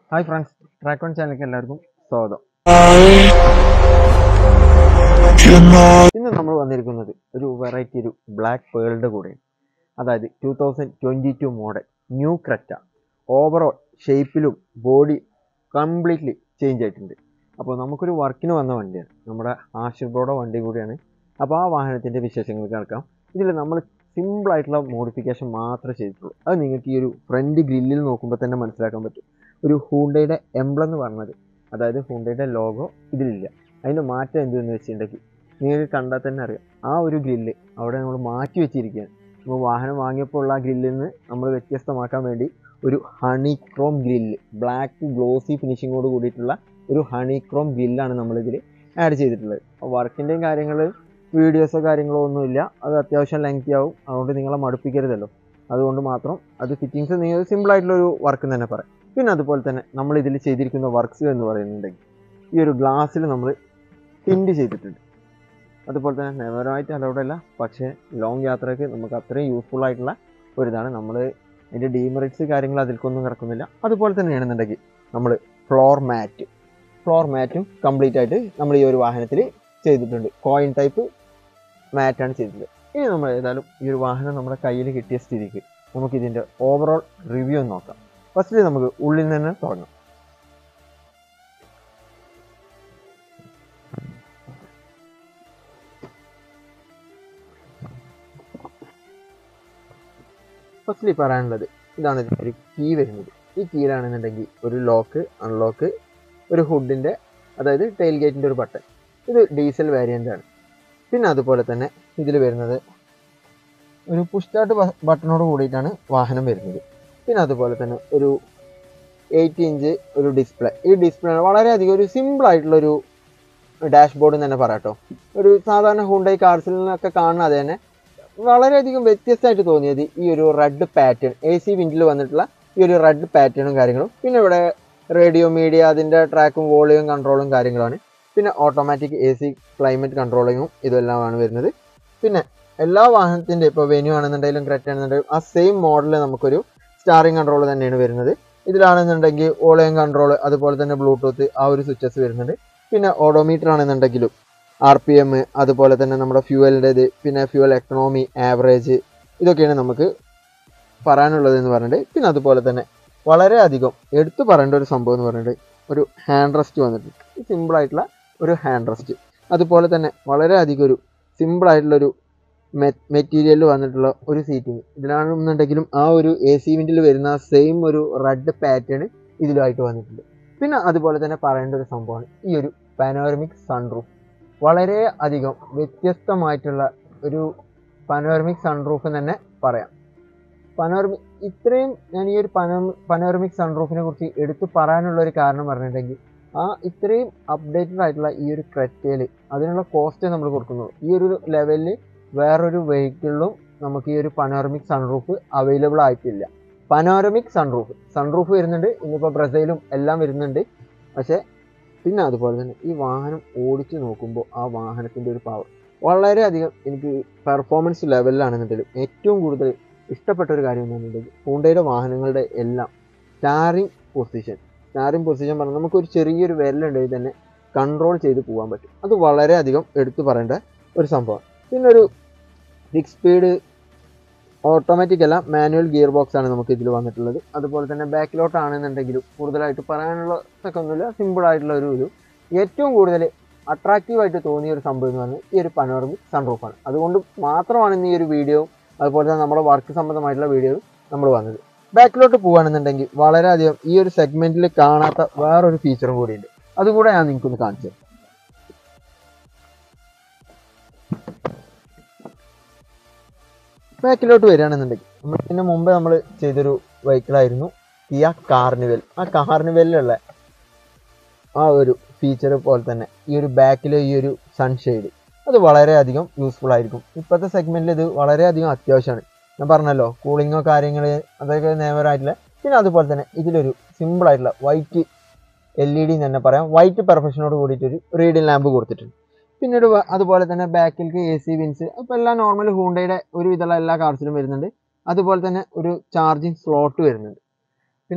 Hi friends track on ചാനലിലേക്ക് എല്ലാവർക്കും സ്വാഗതം ഇന്ന് നമ്മൾ വന്നിരിക്കുന്നത് ഒരു വെറൈറ്റി ഒരു ബ്ലാക്ക് പേളിൻ്റെ കൂടെ അതായത് two thousand twenty two model new Creta overall ഷേപ്പിലും ബോഡി കംപ്ലീറ്റ്ലി ചേഞ്ച് ആയിട്ടുണ്ട് അപ്പോൾ നമുക്കൊരു വർക്കിന് വന്ന വണ്ടിയാണ് നമ്മുടെ ആശീർബോടെ വണ്ടി കൂടിയാണ് അപ്പോൾ ആ വാഹനത്തിൻ്റെ വിശേഷങ്ങൾ കേൾക്കാം ഇതിൽ നമ്മൾ സിമ്പിൾ ആയിട്ടുള്ള മോഡിഫിക്കേഷൻ മാത്രമേ ചെയ്തിട്ടുള്ളൂ അത് നിങ്ങൾക്ക് ഈ ഒരു ഫ്രണ്ട് ഗ്രില്ലിൽ നോക്കുമ്പോൾ തന്നെ മനസ്സിലാക്കാൻ പറ്റും ഒരു ഹൂണ്ടയുടെ എംബ്ലം എന്ന് പറഞ്ഞത് അതായത് ഹൂണ്ടയുടെ ലോഗോ ഇതിലില്ല അതിൻ്റെ മാറ്റം എന്തെന്ന് വെച്ചിട്ടുണ്ടെങ്കിൽ നിങ്ങൾക്ക് കണ്ടാൽ തന്നെ അറിയാം ആ ഒരു ഗ്രില്ല് അവിടെ നമ്മൾ മാറ്റി വെച്ചിരിക്കുകയാണ് നമ്മൾ വാഹനം വാങ്ങിയപ്പോൾ ഉള്ള ആ ഗ്രില്ലിൽ നിന്ന് നമ്മൾ വ്യത്യസ്തമാക്കാൻ വേണ്ടി ഒരു honey chrome grill black glossy ഫിനിഷിങ്ങോട് കൂടിയിട്ടുള്ള ഒരു ഹണി ക്രോം ഗ്രില്ലാണ് നമ്മളിതിൽ ആഡ് ചെയ്തിട്ടുള്ളത് അപ്പോൾ വർക്കിൻ്റെയും കാര്യങ്ങൾ വീഡിയോസോ കാര്യങ്ങളോ ഒന്നുമില്ല അത് അത്യാവശ്യം ലെങ്തി ആവും അതുകൊണ്ട് നിങ്ങളെ മടുപ്പിക്കരുതല്ലോ അതുകൊണ്ട് മാത്രം അത് ഫിറ്റിങ്സ് നിങ്ങൾ സിമ്പിളായിട്ടുള്ളൊരു വർക്ക് തന്നെ പറയാം പിന്നെ അതുപോലെ തന്നെ നമ്മൾ ഇതിൽ ചെയ്തിരിക്കുന്ന വർക്ക്സ് എന്ന് പറയുന്നുണ്ടെങ്കിൽ ഈ ഒരു ഗ്ലാസ്സിൽ നമ്മൾ ടിൻഡ് ചെയ്തിട്ടുണ്ട് അതുപോലെ തന്നെ നെവറായിട്ട് അലൗഡ് അല്ല പക്ഷേ ലോങ് യാത്രയ്ക്ക് നമുക്ക് അത്രയും യൂസ്ഫുൾ ആയിട്ടുള്ള ഒരിതാണ് നമ്മൾ അതിൻ്റെ ഡീമെറിറ്റ്സ് കാര്യങ്ങൾ അതിൽക്കൊന്നും കിടക്കുന്നില്ല അതുപോലെ തന്നെയാണെന്നുണ്ടെങ്കിൽ നമ്മൾ ഫ്ലോർ മാറ്റ് ഫ്ലോർ മാറ്റും കംപ്ലീറ്റ് ആയിട്ട് നമ്മൾ ഈ ഒരു വാഹനത്തിൽ ചെയ്തിട്ടുണ്ട് കോയിൻ ടൈപ്പ് മാറ്റാണ് ചെയ്തിട്ടുള്ളത് ഇനി നമ്മൾ ഏതായാലും ഈ ഒരു വാഹനം നമ്മുടെ കയ്യിൽ കിട്ടിയ സ്ഥിതിക്ക് നമുക്ക് ഇതിൻ്റെ ഓവറോൾ റിവ്യൂ ഒന്ന് നോക്കാം ഫസ്റ്റ് നമുക്ക് ഉള്ളിൽ നിന്ന് തന്നെ തുടങ്ങാം ഫസ്റ്റ്ലി പറയാനുള്ളത് ഇതാണ് ഇതിൻ്റെ ഒരു കീ വരുന്നത് ഈ കീയിലാണെന്നുണ്ടെങ്കിൽ ഒരു ലോക്ക് അൺലോക്ക് ഒരു ഹുഡിൻ്റെ അതായത് ടെയിൽ ഗേറ്റിൻ്റെ ഒരു ബട്ടൺ ഇത് ഡീസൽ വേരിയൻ്റ് ആണ് പിന്നെ അതുപോലെ തന്നെ ഇതിൽ വരുന്നത് ഒരു പുഷ് സ്റ്റാർട്ട് ബട്ടണോട് കൂടിയിട്ടാണ് വാഹനം വരുന്നത് പിന്നെ അതുപോലെ തന്നെ ഒരു എയ്റ്റ് ഇഞ്ച് ഒരു ഡിസ്പ്ലേ ഈ ഡിസ്പ്ലേ വളരെയധികം ഒരു സിമ്പിൾ ആയിട്ടുള്ള ഒരു ഡാഷ്ബോർഡ് തന്നെ പറയാട്ടോ ഒരു സാധാരണ ഹുണ്ടായി കാർസിൽ നിന്നൊക്കെ കാണുന്ന അത് തന്നെ വളരെയധികം വ്യത്യസ്തമായിട്ട് തോന്നിയത് ഈ ഒരു റെഡ് പാറ്റേൺ എ സി വിൻഡിൽ വന്നിട്ടുള്ള ഈ ഒരു റെഡ് പാറ്റേണും കാര്യങ്ങളും പിന്നെ ഇവിടെ റേഡിയോ മീഡിയ അതിൻ്റെ ട്രാക്കും വോളിയം കൺട്രോളും കാര്യങ്ങളാണ് പിന്നെ ഓട്ടോമാറ്റിക് എ സി ക്ലൈമറ്റ് കൺട്രോളിങ്ങും ഇതെല്ലാമാണ് വരുന്നത് പിന്നെ എല്ലാ വാഹനത്തിൻ്റെ ഇപ്പോൾ വെന്യൂ ആണെന്നുണ്ടെങ്കിലും ക്രെറ്റ ആണെന്നുണ്ടെങ്കിലും ആ സെയിം മോഡലിൽ നമുക്കൊരു സ്റ്റാറിംഗ് കൺട്രോൾ തന്നെയാണ് വരുന്നത് ഇതിലാണെന്നുണ്ടെങ്കിൽ വോളിയം കൺട്രോൾ അതുപോലെ തന്നെ ബ്ലൂടൂത്ത് ആ ഒരു സ്വിച്ചസ് വരുന്നുണ്ട് പിന്നെ ഓഡോമീറ്റർ ആണെന്നുണ്ടെങ്കിലും ആർ പി എം അതുപോലെ തന്നെ നമ്മുടെ ഫ്യൂവലിൻ്റെത് പിന്നെ ഫ്യൂവൽ എക്കണോമി ആവറേജ് ഇതൊക്കെയാണ് നമുക്ക് പറയാനുള്ളത് എന്ന് പറഞ്ഞിട്ട് പിന്നെ അതുപോലെ തന്നെ വളരെയധികം എടുത്തു പറയേണ്ട ഒരു സംഭവം എന്ന് പറഞ്ഞിട്ട് ഒരു ഹാൻഡ് റെസ്റ്റ് വന്നിട്ടുണ്ട് സിമ്പിൾ ആയിട്ടുള്ള ഒരു ഹാൻഡ് റെസ്റ്റ് അതുപോലെ തന്നെ വളരെയധികം ഒരു സിമ്പിൾ ആയിട്ടുള്ള ഒരു മെറ്റീരിയലിൽ വന്നിട്ടുള്ള ഒരു സീറ്റിംഗ് ഇതിലാണെന്നുണ്ടെങ്കിലും ആ ഒരു എ സി വിൻഡിൽ വരുന്ന സെയിം ഒരു റെഡ് പാറ്റേൺ ഇതിലായിട്ട് വന്നിട്ടുണ്ട് പിന്നെ അതുപോലെ തന്നെ പറയേണ്ട ഒരു സംഭവമാണ് ഈ ഒരു പാനോറമിക് സൺറൂഫ് വളരെ അധികം വ്യത്യസ്തമായിട്ടുള്ള ഒരു പനോറമിക് സൺറൂഫ് തന്നെ പറയാം പനോറമിക് ഇത്രയും ഞാൻ ഈ ഒരു പനോ പനോറമിക് സൺറൂഫിനെ കുറിച്ച് എടുത്തു പറയാനുള്ള ഒരു കാരണം പറഞ്ഞിട്ടുണ്ടെങ്കിൽ ആ ഇത്രയും അപ്ഡേറ്റഡ് ആയിട്ടുള്ള ഈ ഒരു ക്രെറ്റയിൽ അതിനുള്ള കോസ്റ്റ് നമ്മൾ കൊടുക്കുന്നുള്ളൂ ഈ ഒരു ലെവലിൽ വേറൊരു വെഹിക്കിളിലും നമുക്ക് ഈ ഒരു പനോറമിക് സൺറൂഫ് അവൈലബിൾ ആയിട്ടില്ല പനോറമിക് സൺറൂഫ് സൺറൂഫ് വരുന്നുണ്ട് ഇന്നിപ്പോൾ ബ്രസയിലും എല്ലാം വരുന്നുണ്ട് പക്ഷേ പിന്നെ അതുപോലെ തന്നെ ഈ വാഹനം ഓടിച്ചു നോക്കുമ്പോൾ ആ വാഹനത്തിൻ്റെ ഒരു പവർ വളരെയധികം എനിക്ക് പെർഫോമൻസ് ലെവലിലാണെന്നുണ്ടെങ്കിലും ഏറ്റവും കൂടുതൽ ഇഷ്ടപ്പെട്ട ഒരു കാര്യം എന്താണെന്നുണ്ടെങ്കിൽ ഹൂണ്ടയുടെ വാഹനങ്ങളുടെ എല്ലാം സ്റ്റാറിംഗ് പൊസിഷൻ സ്റ്റാറിംഗ് പൊസിഷൻ പറഞ്ഞാൽ നമുക്കൊരു ചെറിയൊരു വിരലുണ്ടെങ്കിൽ തന്നെ കൺട്രോൾ ചെയ്ത് പോകാൻ പറ്റും അത് വളരെയധികം എടുത്തു പറയേണ്ട ഒരു സംഭവം പിന്നെ ഒരു സിക്സ് സ്പീഡ് ഓട്ടോമാറ്റിക് അല്ല മാനുവൽ ഗിയർ ബോക്സ് ആണ് നമുക്ക് ഇതിൽ വന്നിട്ടുള്ളത് അതുപോലെ തന്നെ ബാക്കിലോട്ടാണെന്നുണ്ടെങ്കിലും കൂടുതലായിട്ട് പറയാനുള്ള ഒക്കെ ഒന്നുമില്ല സിമ്പിൾ ആയിട്ടുള്ള ഒരു ഒരു ഏറ്റവും കൂടുതൽ അട്രാക്റ്റീവ് ആയിട്ട് തോന്നിയ ഒരു സംഭവം എന്ന് പറഞ്ഞാൽ ഈ ഒരു പനോറമിക് സൺറൂഫാണ് അതുകൊണ്ട് മാത്രമാണ് ഇന്ന് ഈ ഒരു വീഡിയോ അതുപോലെ തന്നെ നമ്മുടെ വർക്ക് സംബന്ധമായിട്ടുള്ള വീഡിയോ നമ്മൾ വന്നത് ബാക്കിലോട്ട് പോകുകയാണെന്നുണ്ടെങ്കിൽ വളരെയധികം ഈ ഒരു സെഗ്മെന്റിൽ കാണാത്ത വേറൊരു ഫീച്ചറും കൂടിയുണ്ട് അതുകൂടെ ഞാൻ നിങ്ങൾക്കൊന്ന് കാണിച്ചു തരാം. ബാക്കിലോട്ട് വരികയാണെന്നുണ്ടെങ്കിൽ നമ്മൾ ഇതിന് മുമ്പ് നമ്മൾ ചെയ്തൊരു വെഹിക്കിളായിരുന്നു കിയ കാർണിവൽ ആ കാർണിവലിലുള്ള ആ ഒരു ഫീച്ചർ പോലെ തന്നെ ഈ ഒരു ബാക്കിലെ ഈ ഒരു സൺഷെയ്ഡ് അത് വളരെയധികം യൂസ്ഫുൾ ആയിരിക്കും ഇപ്പോഴത്തെ സെഗ്മെന്റിൽ ഇത് വളരെയധികം അത്യാവശ്യമാണ് ഞാൻ പറഞ്ഞല്ലോ കൂളിങ്ങോ കാര്യങ്ങൾ അതൊക്കെ നേവറായിട്ടില്ല പിന്നെ അതുപോലെ തന്നെ ഇതിലൊരു സിമ്പിൾ ആയിട്ടുള്ള വൈറ്റ് എൽ ഇ ഡി തന്നെ പറയാം വൈറ്റ് പെർഫെക്ഷനോട് കൂടിയിട്ടൊരു റീഡിംഗ് ലാമ്പ് കൊടുത്തിട്ടുണ്ട് പിന്നീട് വ- അതുപോലെ തന്നെ ബാക്കിലേക്ക് എ സി വിൻസ് അപ്പോൾ എല്ലാം നോർമൽ ഹൂണ്ടയുടെ ഒരു വിധമുള്ള എല്ലാ കാർസിലും വരുന്നുണ്ട് അതുപോലെ തന്നെ ഒരു ചാർജിങ് സ്ലോട്ട് വരുന്നുണ്ട് പിന്നെ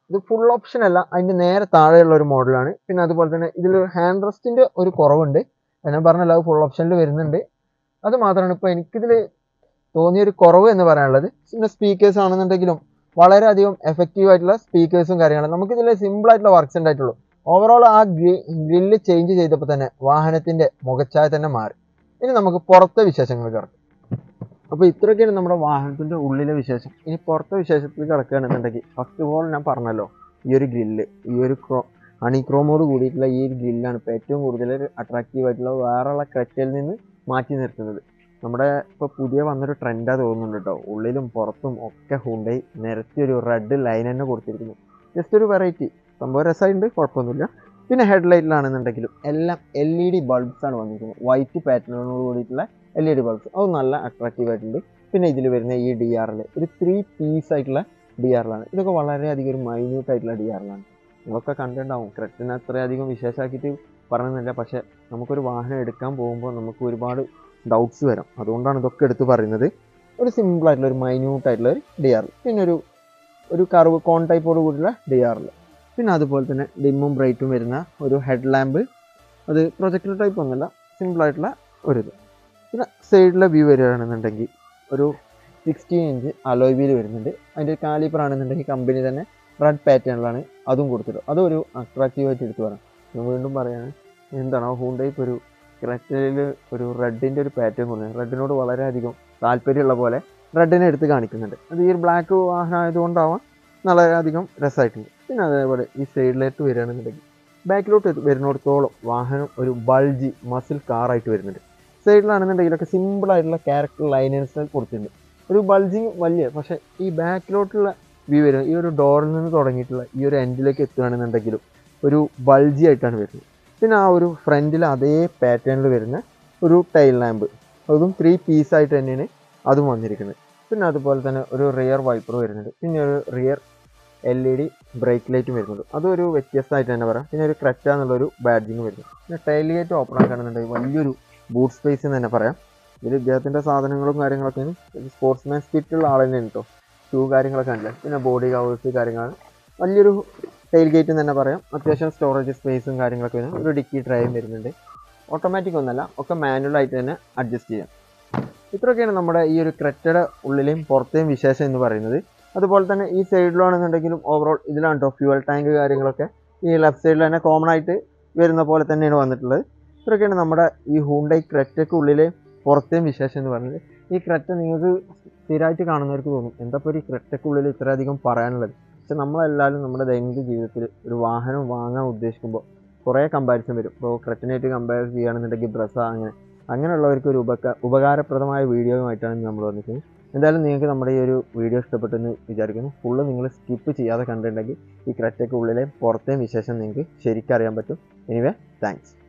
ഇത് ഫുൾ ഓപ്ഷൻ അല്ല അതിന്റെ നേരെ താഴെയുള്ള ഒരു മോഡലാണ് പിന്നെ അതുപോലെ തന്നെ ഇതിൽ ഹാൻഡ് റെസ്റ്റിന്റെ ഒരു കുറവുണ്ട് അത് ഞാൻ പറഞ്ഞല്ലോ അത് ഫുൾ ഓപ്ഷനിൽ വരുന്നുണ്ട് അത് മാത്രമാണ് ഇപ്പോൾ എനിക്കിതിൽ തോന്നിയ ഒരു കുറവ് എന്ന് പറയാനുള്ളത് പിന്നെ സ്പീക്കേഴ്സ് ആണെന്നുണ്ടെങ്കിലും വളരെയധികം എഫക്റ്റീവ് ആയിട്ടുള്ള സ്പീക്കേഴ്സും കാര്യങ്ങളും നമുക്കിതിൽ സിമ്പിൾ ആയിട്ടുള്ള വർക്ക്സ് ഉണ്ടായിട്ടുള്ളൂ ഓവറോൾ ആ ഗ്രില്ല് ചേഞ്ച് ചെയ്തപ്പോൾ തന്നെ വാഹനത്തിന്റെ മുഖച്ഛായ തന്നെ മാറി ഇനി നമുക്ക് പുറത്തെ വിശേഷങ്ങൾ കിടക്കാം അപ്പോൾ ഇത്രയൊക്കെയാണ് നമ്മുടെ വാഹനത്തിന്റെ ഉള്ളിലെ വിശേഷം ഇനി പുറത്തെ വിശേഷത്തിൽ കിടക്കുകയാണെന്നുണ്ടെങ്കിൽ ഫസ്റ്റ് ഓഫ് ഓൾ ഞാൻ പറഞ്ഞല്ലോ ഈ ഒരു ഗ്രില്ല് ഈ ഒരു ക്രോ ഹണി ക്രോമോട് കൂടിയിട്ടുള്ള ഈ ഒരു ഗ്രില്ലാണ് ഇപ്പോൾ ഏറ്റവും കൂടുതൽ അട്രാക്റ്റീവ് ആയിട്ടുള്ള വേറെയുള്ള ക്രെറ്റയിൽ നിന്ന് മാറ്റി നിർത്തുന്നത് നമ്മുടെ ഇപ്പോൾ പുതിയ വന്നൊരു ട്രെൻഡാ തോന്നുന്നുണ്ട് കേട്ടോ ഉള്ളിലും പുറത്തും ഒക്കെ ഹുണ്ടായി നിരത്തി ഒരു റെഡ് ലൈൻ തന്നെ കൊടുത്തിരിക്കുന്നു ജസ്റ്റ് ഒരു വെറൈറ്റി സംഭവം രസമായിട്ടുണ്ട് കുഴപ്പമൊന്നുമില്ല പിന്നെ ഹെഡ്ലൈറ്റിലാണെന്നുണ്ടെങ്കിലും എല്ലാം എൽ ഇ ഡി ബൾബ്സ് ആണ് വന്നിരിക്കുന്നത് വൈറ്റ് പാറ്റേണോട് കൂടിയിട്ടുള്ള എൽ ഇ ഡി ബൾബ്സ് അത് നല്ല അട്രാക്റ്റീവ് ആയിട്ടുണ്ട് പിന്നെ ഇതിൽ വരുന്ന ഈ ഡി ആറിൽ ഒരു ത്രീ പീസ് ആയിട്ടുള്ള ഡി ആറിലാണ് ഇതൊക്കെ വളരെയധികം ഒരു മൈന്യൂട്ട് ആയിട്ടുള്ള ഡി ആറിലാണ് നിങ്ങളൊക്കെ കണ്ടിട്ടുണ്ടാവും ക്രെറ്റിനെ അത്രയധികം വിശേഷമാക്കിയിട്ട് പറയുന്നില്ല പക്ഷെ നമുക്കൊരു വാഹനം എടുക്കാൻ പോകുമ്പോൾ നമുക്ക് ഒരുപാട് ഡൗട്ട്സ് വരാം അതുകൊണ്ടാണ് ഇതൊക്കെ എടുത്ത് പറയുന്നത് ഒരു സിമ്പിൾ ആയിട്ടുള്ള ഒരു മൈന്യൂട്ട് ആയിട്ടുള്ള ഒരു ഡി ആറിൽ പിന്നെ ഒരു ഒരു കർവ് കോൺ ടൈപ്പോട് കൂടിയുള്ള ഡി ആറിൽ പിന്നെ അതുപോലെ തന്നെ ഡിമ്മും ബ്രൈറ്റും വരുന്ന ഒരു ഹെഡ് ലാമ്പ് അത് പ്രൊജക്ടർ ടൈപ്പ് ഒന്നുമല്ല സിമ്പിൾ ആയിട്ടുള്ള ഒരു ഇത് പിന്നെ സൈഡിലെ വ്യൂ വരികയാണെന്നുണ്ടെങ്കിൽ ഒരു സിക്സ്റ്റീൻ ഇഞ്ച് അലോയ് വീൽ വരുന്നുണ്ട് അതിൻ്റെ കാലിപ്പർ ആണെന്നുണ്ടെങ്കിൽ കമ്പനി തന്നെ റെഡ് പാറ്റേണിലാണ് അതും കൊടുത്തിട്ട് അതും ഒരു അട്രാക്റ്റീവ് ആയിട്ട് എടുത്ത് പറയാം ഞാൻ വീണ്ടും പറയാണ് എന്താണ് ഹൂണ്ടൈ ഇപ്പോൾ ഒരു ക്രെറ്റയിൽ ഒരു റെഡിൻ്റെ ഒരു പാറ്റേൺ കൊടുക്കുന്നത് റെഡിനോട് വളരെയധികം താല്പര്യമുള്ള പോലെ റെഡിനെ എടുത്ത് കാണിക്കുന്നുണ്ട് അത് ഈ ഒരു ബ്ലാക്ക് വാഹനം ആയതുകൊണ്ടാവാം വളരെയധികം രസമായിട്ടുണ്ട് പിന്നെ അതേപോലെ ഈ സൈഡിലേക്ക് വരികയാണെന്നുണ്ടെങ്കിൽ ബാക്കിലോട്ട് വരുന്നിടത്തോളം വാഹനം ഒരു ബൾജി മസിൽ കാറായിട്ട് വരുന്നുണ്ട് സൈഡിലാണെന്നുണ്ടെങ്കിലൊക്കെ സിമ്പിൾ ആയിട്ടുള്ള ക്യാരക്ടർ ലൈനൻസ് കൊടുത്തിട്ടുണ്ട് ഒരു ബൾജിങ് വലിയ പക്ഷേ ഈ ബാക്കിലോട്ടുള്ള വ്യൂ വരുന്നത് ഈ ഒരു ഡോറിൽ നിന്ന് തുടങ്ങിയിട്ടുള്ള ഈ ഒരു എൻഡിലേക്ക് എത്തുകയാണെന്നുണ്ടെങ്കിലും ഒരു ബൾജി ആയിട്ടാണ് വരുന്നത് പിന്നെ ആ ഒരു ഫ്രണ്ടിൽ അതേ പാറ്റേണിൽ വരുന്ന ഒരു ടൈൽ ലാമ്പ് അതും ത്രീ പീസായിട്ട് തന്നെയാണ് അതും വന്നിരിക്കുന്നത് പിന്നെ അതുപോലെ തന്നെ ഒരു റിയർ വൈപ്പർ വരുന്നുണ്ട് പിന്നെ ഒരു rear L E D brake ലൈറ്റും വരുന്നുണ്ട് അതൊരു വ്യത്യസ്തമായിട്ട് തന്നെ പറയാം പിന്നെ ഒരു ക്രെറ്റ എന്നുള്ളൊരു ബാഡ്ജിങ് വരുന്നു പിന്നെ ടൈൽ ഗേറ്റ് ഓപ്പൺ ആക്കുകയാണെന്നുണ്ടെങ്കിൽ വലിയൊരു ബൂട്ട് സ്പേസ് എന്ന് തന്നെ പറയാം ഇതിൽ ഇദ്ദേഹത്തിൻ്റെ സാധനങ്ങളും കാര്യങ്ങളൊക്കെയാണ് സ്പോർട്സ്മാൻ സ്പിറ്റ് ഉള്ള ആൾ തന്നെയാണ് കേട്ടോ ഷൂ കാര്യങ്ങളൊക്കെ ഉണ്ടല്ലേ പിന്നെ ബോഡി കവേഴ്സ് കാര്യങ്ങളാണ് വലിയൊരു ടൈൽ ഗേറ്റ് എന്ന് തന്നെ പറയാം അത്യാവശ്യം സ്റ്റോറേജ് സ്പേസും കാര്യങ്ങളൊക്കെ വരുന്നു ഒരു ഡിക്കി ഡ്രൈവും വരുന്നുണ്ട് ഓട്ടോമാറ്റിക് ഒന്നല്ല ഒക്കെ മാനുവൽ ആയിട്ട് തന്നെ അഡ്ജസ്റ്റ് ചെയ്യാം ഇത്രയൊക്കെയാണ് നമ്മുടെ ഈ ഒരു ക്രെറ്റയുടെ ഉള്ളിലെയും പുറത്തെയും വിശേഷം എന്ന് പറയുന്നത് അതുപോലെ തന്നെ ഈ സൈഡിലാണെന്നുണ്ടെങ്കിലും ഓവറോൾ ഇതിലാണ് കേട്ടോ ഫ്യൂവൽ ടാങ്ക് കാര്യങ്ങളൊക്കെ ഈ ലെഫ്റ്റ് സൈഡിൽ തന്നെ കോമൺ ആയിട്ട് വരുന്ന പോലെ തന്നെയാണ് വന്നിട്ടുള്ളത് ഇത്രയൊക്കെയാണ് നമ്മുടെ ഈ ഹൂണ്ടൈ ക്രെറ്റയ്ക്ക് ഉള്ളിലെ പുറത്തെയും വിശേഷം എന്ന് പറയുന്നത് ഈ ക്രെറ്റ നിങ്ങൾക്ക് സ്ഥിരമായിട്ട് കാണുന്നവർക്ക് തോന്നും എന്താ ഇപ്പോൾ ഈ ക്രെറ്റയ്ക്കുള്ളിൽ ഇത്രയധികം പറയാനുള്ളത് പക്ഷെ നമ്മളെല്ലാവരും നമ്മുടെ ദൈനംദിന ജീവിതത്തിൽ ഒരു വാഹനം വാങ്ങാൻ ഉദ്ദേശിക്കുമ്പോൾ കുറേ കമ്പാരിസൺ വരും ഇപ്പോൾ ക്രെറ്റനായിട്ട് കമ്പയർ ചെയ്യുകയാണെന്നുണ്ടെങ്കിൽ ബ്രസ അങ്ങനെ അങ്ങനെയുള്ളവർക്ക് ഒരു ഉപക ഉപകാരപ്രദമായ വീഡിയോയുമായിട്ടാണ് നമ്മൾ വന്നിരിക്കുന്നത് എന്തായാലും നിങ്ങൾക്ക് നമ്മുടെ ഈ ഒരു വീഡിയോ ഇഷ്ടപ്പെട്ടെന്ന് വിചാരിക്കുന്നു ഫുള്ള് നിങ്ങൾ സ്കിപ്പ് ചെയ്യാതെ കണ്ടിട്ടുണ്ടെങ്കിൽ ഈ ക്രെറ്റയ്ക്ക് ഉള്ളിലെ പുറത്തെയും വിശേഷം നിങ്ങൾക്ക് ശരിക്കറിയാൻ പറ്റും എനിവേ താങ്ക്സ്